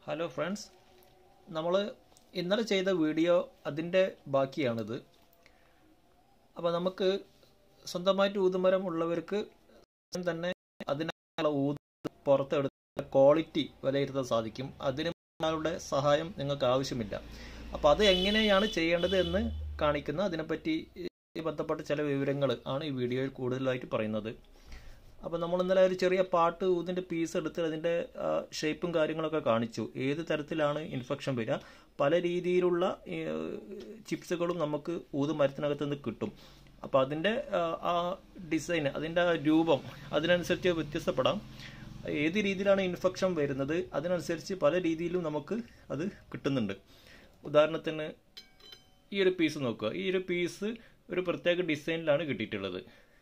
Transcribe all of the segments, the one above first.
hello friends നമ്മൾ ഇന്നലെ ചെയ്ത വീഡിയോ അതിൻ്റെ ബാക്കിയാണിത് അപ്പോൾ നമുക്ക് സ്വന്തമായിട്ട് ഊതുമരം ഉള്ളവർക്ക് തന്നെ അതിനുള്ള ഊത് പുറത്തെടുത്ത ക്വാളിറ്റി വിലയിരുത്താൻ സാധിക്കും അതിന് നിങ്ങളുടെ സഹായം നിങ്ങൾക്ക് ആവശ്യമില്ല അപ്പോൾ അത് എങ്ങനെയാണ് ചെയ്യേണ്ടത് എന്ന് കാണിക്കുന്ന അതിനെപ്പറ്റി ബന്ധപ്പെട്ട ചില വിവരങ്ങൾ ആണ് ഈ വീഡിയോയിൽ കൂടുതലായിട്ട് പറയുന്നത് അപ്പോൾ നമ്മൾ ഇന്നലെ ഒരു ചെറിയ പാട്ട് ഊതിൻ്റെ പീസ് എടുത്ത് അതിൻ്റെ ഷേപ്പും കാര്യങ്ങളൊക്കെ കാണിച്ചു ഏത് തരത്തിലാണ് ഇൻഫെക്ഷൻ വരിക പല രീതിയിലുള്ള ചിപ്സുകളും നമുക്ക് ഊത് മരത്തിനകത്ത് നിന്ന് കിട്ടും അപ്പോൾ അതിൻ്റെ ആ ഡിസൈൻ അതിൻ്റെ ആ രൂപം അതിനനുസരിച്ച് വ്യത്യസ്തപ്പെടാം ഏത് രീതിയിലാണ് ഇൻഫെക്ഷൻ വരുന്നത് അതിനനുസരിച്ച് പല രീതിയിലും നമുക്ക് അത് കിട്ടുന്നുണ്ട് ഉദാഹരണത്തിന് ഈ ഒരു പീസ് നോക്കുക ഈ ഒരു പീസ് ഒരു പ്രത്യേക ഡിസൈനിലാണ് കിട്ടിയിട്ടുള്ളത്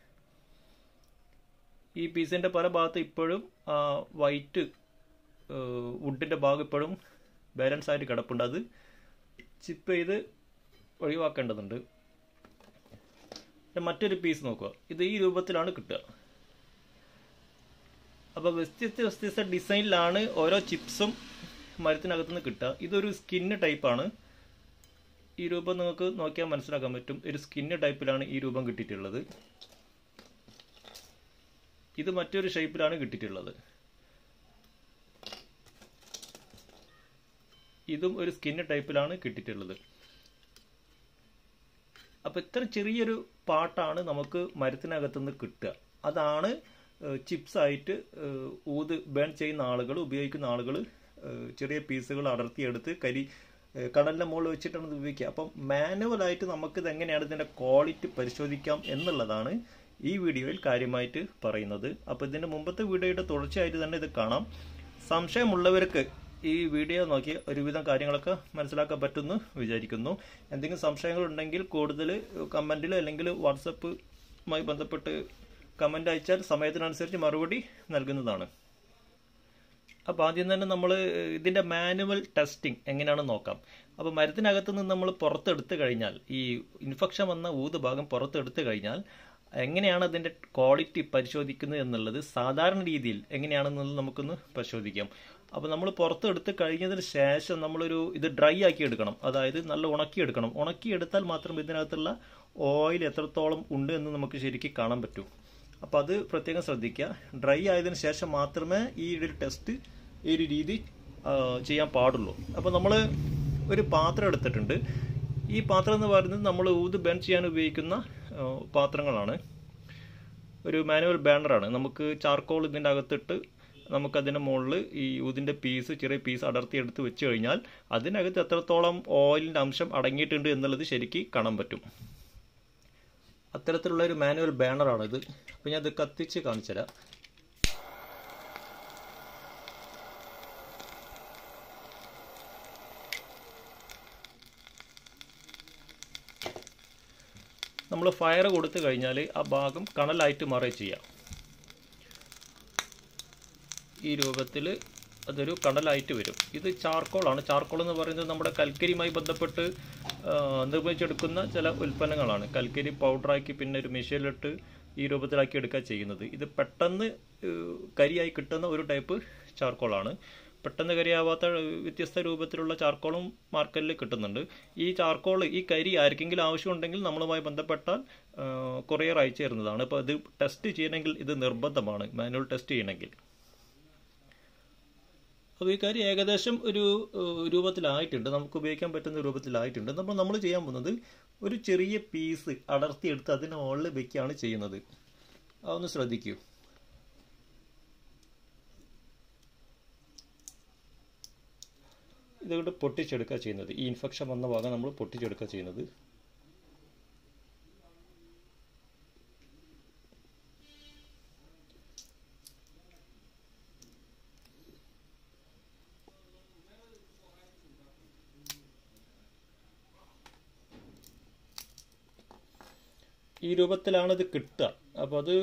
ഈ പീസിൻ്റെ പല ഭാഗത്ത് ഇപ്പോഴും വൈറ്റ് വുഡിൻ്റെ ഭാഗം ഇപ്പോഴും ബാലൻസ് ആയിട്ട് കിടപ്പുണ്ട് അത് ചിപ്പ് ചെയ്ത് ഒഴിവാക്കേണ്ടതുണ്ട് മറ്റൊരു പീസ് നോക്കുക ഇത് ഈ രൂപത്തിലാണ് കിട്ടുക അപ്പോൾ വ്യത്യസ്ത വ്യത്യസ്ത ഡിസൈനിലാണ് ഓരോ ചിപ്സും മരത്തിനകത്ത് നിന്ന് കിട്ടുക ഇതൊരു സ്കിന്ന് ടൈപ്പാണ് ഈ രൂപം നിങ്ങൾക്ക് നോക്കിയാൽ മനസ്സിലാക്കാൻ പറ്റും ഒരു സ്കിന്ന് ടൈപ്പിലാണ് ഈ രൂപം കിട്ടിയിട്ടുള്ളത് ഇത് മറ്റൊരു ഷേപ്പിലാണ് കിട്ടിയിട്ടുള്ളത് ഇതും ഒരു സ്കിന്ന് ടൈപ്പിലാണ് കിട്ടിയിട്ടുള്ളത് അപ്പോൾ ഇത്ര ചെറിയൊരു പാട്ടാണ് നമുക്ക് മരത്തിനകത്തുനിന്ന് കിട്ടുക അതാണ് ചിപ്സ് ആയിട്ട് ഊത് ബേൺ ചെയ്യുന്ന ആളുകൾ ഉപയോഗിക്കുന്ന ആളുകൾ ചെറിയ പീസുകൾ അടർത്തിയെടുത്ത് കരി കടലിൻ്റെ മുകളിൽ വെച്ചിട്ടാണ് ഇത് ഉപയോഗിക്കുക അപ്പം മാനുവലായിട്ട് നമുക്കിത് എങ്ങനെയാണ് ഇതിൻ്റെ ക്വാളിറ്റി പരിശോധിക്കാം എന്നുള്ളതാണ് ഈ വീഡിയോയിൽ കാര്യമായിട്ട് പറയുന്നത് അപ്പോൾ ഇതിൻ്റെ മുമ്പത്തെ വീഡിയോയുടെ തുടർച്ചയായിട്ട് തന്നെ ഇത് കാണാം സംശയമുള്ളവർക്ക് ഈ വീഡിയോ നോക്കി ഒരുവിധം കാര്യങ്ങളൊക്കെ മനസ്സിലാക്കാൻ പറ്റുമെന്ന് വിചാരിക്കുന്നു എന്തെങ്കിലും സംശയങ്ങൾ ഉണ്ടെങ്കിൽ കൂടുതൽ കമൻറ്റിലോ അല്ലെങ്കിൽ വാട്സപ്പുമായി ബന്ധപ്പെട്ട് കമൻ്റ് അയച്ചാൽ സമയത്തിനനുസരിച്ച് മറുപടി നൽകുന്നതാണ് അപ്പോൾ ആദ്യം തന്നെ നമ്മൾ ഇതിൻ്റെ മാനുവൽ ടെസ്റ്റിംഗ് എങ്ങനെയാണെന്ന് നോക്കാം അപ്പോൾ മരത്തിനകത്ത് നിന്ന് നമ്മൾ പുറത്തെടുത്ത് കഴിഞ്ഞാൽ ഈ ഇൻഫെക്ഷൻ വന്ന ഊത് ഭാഗം പുറത്തെടുത്ത് കഴിഞ്ഞാൽ എങ്ങനെയാണ് അതിൻ്റെ ക്വാളിറ്റി പരിശോധിക്കുന്നത് എന്നുള്ളത് സാധാരണ രീതിയിൽ എങ്ങനെയാണെന്നുള്ളത് നമുക്കൊന്ന് പരിശോധിക്കാം അപ്പോൾ നമ്മൾ പുറത്തെടുത്ത് കഴിഞ്ഞതിന് ശേഷം നമ്മളൊരു ഇത് ഡ്രൈ ആക്കി എടുക്കണം അതായത് നല്ല ഉണക്കിയെടുക്കണം ഉണക്കിയെടുത്താൽ മാത്രം ഇതിനകത്തുള്ള ഓയിൽ എത്രത്തോളം ഉണ്ട് എന്ന് നമുക്ക് ശരിക്കും കാണാൻ പറ്റൂ അപ്പോൾ അത് പ്രത്യേകം ശ്രദ്ധിക്കുക ഡ്രൈ ആയതിനു ശേഷം മാത്രമേ ഈ ഒരു ടെസ്റ്റ് ഈ ഒരു രീതി ചെയ്യാൻ പാടുള്ളൂ അപ്പോൾ നമ്മൾ ഒരു പാത്രം എടുത്തിട്ടുണ്ട് ഈ പാത്രം എന്ന് പറയുന്നത് നമ്മൾ ഊത് ബേൺ ചെയ്യാൻ ഉപയോഗിക്കുന്ന പാത്രങ്ങളാണ് ഒരു മാനുവൽ ബാനറാണ് നമുക്ക് ചാർക്കോൾ ഇതിൻ്റെ അകത്തിട്ട് നമുക്കതിൻ്റെ മുകളിൽ ഈ ഊതിൻ്റെ പീസ് ചെറിയ പീസ് അടർത്തി എടുത്ത് വെച്ച് കഴിഞ്ഞാൽ അതിനകത്ത് എത്രത്തോളം ഓയിലിൻ്റെ അംശം അടങ്ങിയിട്ടുണ്ട് എന്നുള്ളത് ശരിക്ക് കാണാൻ പറ്റും അത്തരത്തിലുള്ള ഒരു മാനുവൽ ബാനറാണ് ഇത് അപ്പോൾ ഞാൻ ഇത് കത്തിച്ച് കാണിച്ചുതരാം നമ്മൾ ഫയർ കൊടുത്തു കഴിഞ്ഞാൽ ആ ഭാഗം കണലായിട്ട് മാറുക ചെയ്യാം ഈ രൂപത്തിൽ അതൊരു കടലായിട്ട് വരും ഇത് ചാർക്കോളാണ് ചാർക്കോൾ എന്ന് പറയുന്നത് നമ്മുടെ കൽക്കരിയുമായി ബന്ധപ്പെട്ട് നിർമ്മിച്ചെടുക്കുന്ന ചില ഉൽപ്പന്നങ്ങളാണ് കൽക്കരി പൗഡറാക്കി പിന്നെ ഒരു മെഷീനിലിട്ട് ഈ രൂപത്തിലാക്കി എടുക്കുക ചെയ്യുന്നത് ഇത് പെട്ടെന്ന് കരിയായി കിട്ടുന്ന ഒരു ടൈപ്പ് ചാർക്കോളാണ് പെട്ടെന്ന് കരിയാവാത്ത വ്യത്യസ്ത രൂപത്തിലുള്ള ചാർക്കോളും മാർക്കറ്റിൽ കിട്ടുന്നുണ്ട് ഈ ചാർക്കോൾ ഈ കരി ആർക്കെങ്കിലും ആവശ്യമുണ്ടെങ്കിൽ നമ്മളുമായി ബന്ധപ്പെട്ടാൽ കൊറിയർ അയച്ചു തരുന്നതാണ് അപ്പോൾ ഇത് ടെസ്റ്റ് ചെയ്യണമെങ്കിൽ ഇത് നിർബന്ധമാണ് മാനുവൽ ടെസ്റ്റ് ചെയ്യണമെങ്കിൽ അപ്പോൾ ഈ കാര്യം ഏകദേശം ഒരു രൂപത്തിലായിട്ടുണ്ട് നമുക്ക് ഉപയോഗിക്കാൻ പറ്റുന്ന രൂപത്തിലായിട്ടുണ്ട് അപ്പോൾ നമ്മൾ ചെയ്യാൻ പോകുന്നത് ഒരു ചെറിയ പീസ് അടർത്തിയെടുത്ത് അതിന് മുകളിൽ വെക്കുകയാണ് ചെയ്യുന്നത് അതൊന്ന് ശ്രദ്ധിക്കൂ ഇതുകൊണ്ട് പൊട്ടിച്ചെടുക്കുക ചെയ്യുന്നത് ഈ ഇൻഫെക്ഷൻ വന്ന ഭാഗം നമ്മൾ പൊട്ടിച്ചെടുക്കുക ചെയ്യുന്നത് ഈ രൂപത്തിലാണ് ഇത് കിട്ടുക അപ്പോൾ അത്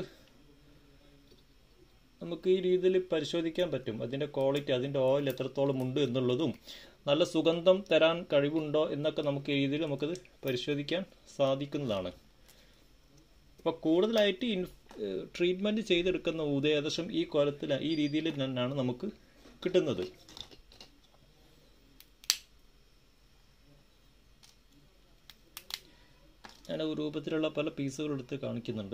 നമുക്ക് ഈ രീതിയിൽ പരിശോധിക്കാൻ പറ്റും അതിൻ്റെ ക്വാളിറ്റി അതിൻ്റെ ഓയിൽ എത്രത്തോളം ഉണ്ട് എന്നുള്ളതും നല്ല സുഗന്ധം തരാൻ കഴിവുണ്ടോ എന്നൊക്കെ നമുക്ക് ഈ രീതിയിൽ നമുക്കത് പരിശോധിക്കാൻ സാധിക്കുന്നതാണ് അപ്പോൾ കൂടുതലായിട്ട് ഇൻ ട്രീറ്റ്മെൻറ്റ് ചെയ്തെടുക്കുന്ന ഊത് ഏകദേശം ഈ കോലത്തിൽ ഈ രീതിയിൽ തന്നെയാണ് നമുക്ക് കിട്ടുന്നത് ഞാൻ രൂപത്തിലുള്ള പല പീസുകൾ എടുത്ത് കാണിക്കുന്നുണ്ട്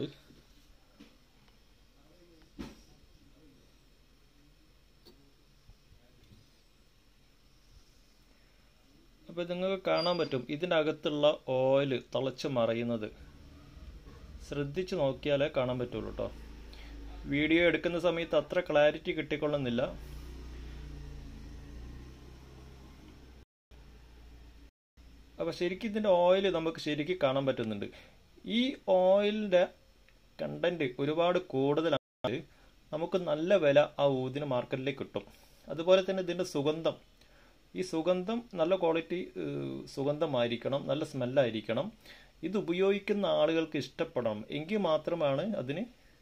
അപ്പോൾ നിങ്ങൾക്ക് കാണാൻ പറ്റും ഇതിൻ്റെ അകത്തുള്ള ഓയിൽ തിളച്ച് മറയുന്നത് ശ്രദ്ധിച്ച് നോക്കിയാലേ കാണാൻ പറ്റുള്ളൂ കേട്ടോ വീഡിയോ എടുക്കുന്ന സമയത്ത് അത്ര ക്ലാരിറ്റി കിട്ടിക്കൊള്ളുന്നില്ല അപ്പോൾ ശരിക്കും ഇതിൻ്റെ ഓയിൽ നമുക്ക് ശരിക്കും കാണാൻ പറ്റുന്നുണ്ട് ഈ ഓയിലിൻ്റെ കണ്ടന്റ് ഒരുപാട് കൂടുതലാണ് നമുക്ക് നല്ല വില ആ ഊതിന് മാർക്കറ്റിലേക്ക് കിട്ടും അതുപോലെ തന്നെ ഇതിൻ്റെ സുഗന്ധം ഈ സുഗന്ധം നല്ല ക്വാളിറ്റി സുഗന്ധമായിരിക്കണം നല്ല സ്മെല്ലായിരിക്കണം ഇത് ഉപയോഗിക്കുന്ന ആളുകൾക്ക് ഇഷ്ടപ്പെടണം എങ്കിൽ മാത്രമാണ് അതിന്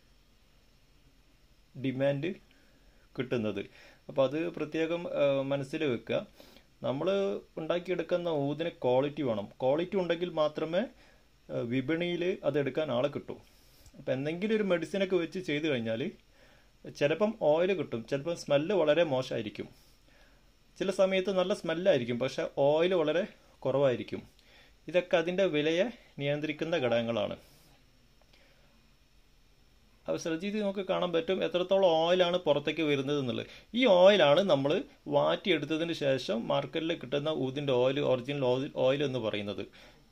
ഡിമാൻഡ് കിട്ടുന്നത് അപ്പോൾ അത് പ്രത്യേകം മനസ്സിൽ വെക്കുക നമ്മൾ ഉണ്ടാക്കിയെടുക്കുന്ന ഊതിന് ക്വാളിറ്റി വേണം ക്വാളിറ്റി ഉണ്ടെങ്കിൽ മാത്രമേ വിപണിയിൽ അതെടുക്കാൻ ആളെ കിട്ടൂ അപ്പം എന്തെങ്കിലും ഒരു മെഡിസിനൊക്കെ വെച്ച് ചെയ്തു കഴിഞ്ഞാൽ ചിലപ്പം ഓയിൽ കിട്ടും ചിലപ്പം സ്മെല്ല് വളരെ മോശമായിരിക്കും ചില സമയത്ത് നല്ല സ്മെല്ലായിരിക്കും പക്ഷെ ഓയിൽ വളരെ കുറവായിരിക്കും ഇതൊക്കെ അതിൻ്റെ വിലയെ നിയന്ത്രിക്കുന്ന ഘടകങ്ങളാണ് അപ്പോൾ ശ്രദ്ധിച്ച് നമുക്ക് കാണാൻ പറ്റും എത്രത്തോളം ഓയിലാണ് പുറത്തേക്ക് വരുന്നത് എന്നുള്ളത് ഈ ഓയിലാണ് നമ്മൾ വാറ്റിയെടുത്തതിന് ശേഷം മാർക്കറ്റിൽ കിട്ടുന്ന ഊതിൻ്റെ ഓയിൽ ഒറിജിനൽ ഓയിൽ എന്ന് പറയുന്നത്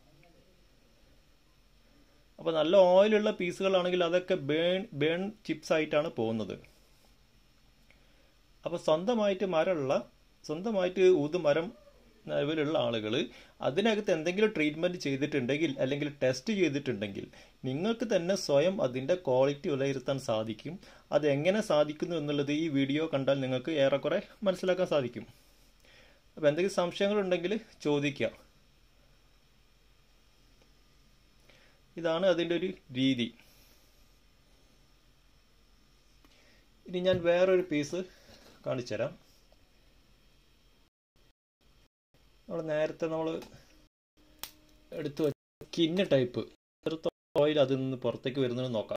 അപ്പോൾ നല്ല ഓയിലുള്ള പീസുകളാണെങ്കിൽ അതൊക്കെ ബേൺ ബേൺ ചിപ്സ് ആയിട്ടാണ് പോകുന്നത് അപ്പോൾ സ്വന്തമായിട്ട് മരമുള്ള സ്വന്തമായിട്ട് ഊതുമരം നിലവിലുള്ള ആളുകൾ അതിനകത്ത് എന്തെങ്കിലും ട്രീറ്റ്മെൻറ്റ് ചെയ്തിട്ടുണ്ടെങ്കിൽ അല്ലെങ്കിൽ ടെസ്റ്റ് ചെയ്തിട്ടുണ്ടെങ്കിൽ നിങ്ങൾക്ക് തന്നെ സ്വയം അതിൻ്റെ ക്വാളിറ്റി വിലയിരുത്താൻ സാധിക്കും അത് എങ്ങനെ സാധിക്കുന്നു എന്നുള്ളത് ഈ വീഡിയോ കണ്ടാൽ നിങ്ങൾക്ക് ഏറെക്കുറെ മനസ്സിലാക്കാൻ സാധിക്കും അപ്പോൾ എന്തെങ്കിലും സംശയങ്ങളുണ്ടെങ്കിൽ ചോദിക്കാം ഇതാണ് അതിൻ്റെ ഒരു രീതി ഇനി ഞാൻ വേറൊരു പീസ് കാണിച്ചു തരാം നമ്മൾ നേരത്തെ നമ്മൾ എടുത്തു വെച്ച സ്കിന്ന് ടൈപ്പ് എത്രത്തോളം ഓയിൽ അതിൽ നിന്ന് പുറത്തേക്ക് വരുന്നത് നോക്കാം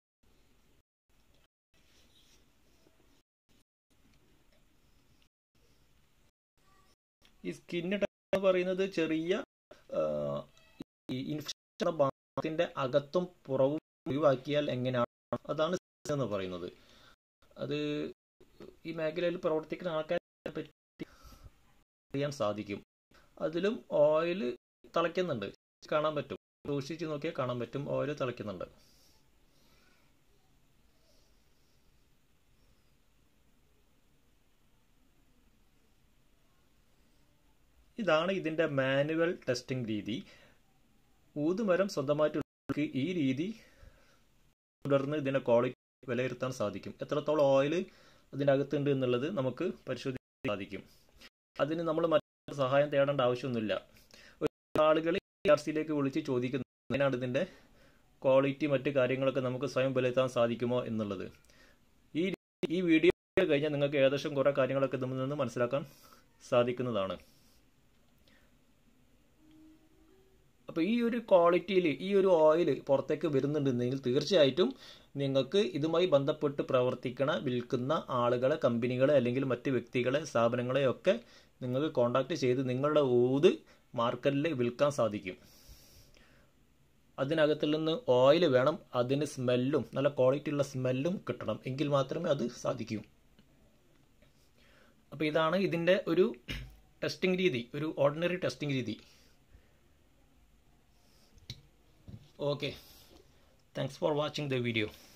ഈ സ്കിന്ന് ടൈപ്പ് എന്ന് പറയുന്നത് ചെറിയ ഇൻഫെക്ഷൻ ഭാഗത്തിന്റെ അകത്തും പുറവും ഒഴിവാക്കിയാൽ എങ്ങനെയാണ് അതാണ് എന്ന് പറയുന്നത് അത് ഈ മേഖലയിൽ പ്രവർത്തിക്കുന്ന ആൾക്കാരെ പറ്റി അറിയാൻ സാധിക്കും അതിലും ഓയിൽ തിളയ്ക്കുന്നുണ്ട് കാണാൻ പറ്റും സൂക്ഷിച്ച് നോക്കിയാൽ കാണാൻ പറ്റും ഓയിൽ തിളയ്ക്കുന്നുണ്ട് ഇതാണ് ഇതിൻ്റെ മാനുവൽ ടെസ്റ്റിംഗ് രീതി ഊതുമരം സ്വന്തമായിട്ട് ഈ രീതി തുടർന്ന് ഇതിൻ്റെ ക്വാളിറ്റി വിലയിരുത്താൻ സാധിക്കും എത്രത്തോളം ഓയിൽ അതിനകത്തുണ്ട് എന്നുള്ളത് നമുക്ക് പരിശോധിക്കാൻ സാധിക്കും അതിന് നമ്മൾ മറ്റു സഹായം തേടേണ്ട ആവശ്യമൊന്നുമില്ല ആളുകൾ ആർ സിയിലേക്ക് വിളിച്ച് ചോദിക്കുന്നു എങ്ങനെയാണ് ഇതിൻ്റെ ക്വാളിറ്റി മറ്റു കാര്യങ്ങളൊക്കെ നമുക്ക് സ്വയം വിലയിരുത്താൻ സാധിക്കുമോ എന്നുള്ളത് ഈ ഈ വീഡിയോ കഴിഞ്ഞാൽ നിങ്ങൾക്ക് ഏകദേശം കുറേ കാര്യങ്ങളൊക്കെ ഇതിൽ നിന്ന് മനസ്സിലാക്കാൻ സാധിക്കുന്നതാണ് അപ്പോൾ ഈ ഒരു ക്വാളിറ്റിയിൽ ഈ ഒരു ഓയിൽ പുറത്തേക്ക് വരുന്നുണ്ടെങ്കിൽ തീർച്ചയായിട്ടും നിങ്ങൾക്ക് ഇതുമായി ബന്ധപ്പെട്ട് പ്രവർത്തിക്കണ വിൽക്കുന്ന ആളുകളെ കമ്പനികളെ അല്ലെങ്കിൽ മറ്റ് വ്യക്തികളെ സ്ഥാപനങ്ങളെ ഒക്കെ നിങ്ങൾക്ക് കോണ്ടാക്ട് ചെയ്ത് നിങ്ങളുടെ ഊത് മാർക്കറ്റിൽ വിൽക്കാൻ സാധിക്കും അതിനകത്തിൽ നിന്ന് ഓയിൽ വേണം അതിന് സ്മെല്ലും നല്ല ക്വാളിറ്റി ഉള്ള സ്മെല്ലും കിട്ടണം എങ്കിൽ മാത്രമേ അത് സാധിക്കൂ അപ്പോൾ ഇതാണ് ഇതിൻ്റെ ഒരു ടെസ്റ്റിംഗ് രീതി ഒരു ഓർഡിനറി ടെസ്റ്റിംഗ് രീതി okay thanks for watching the video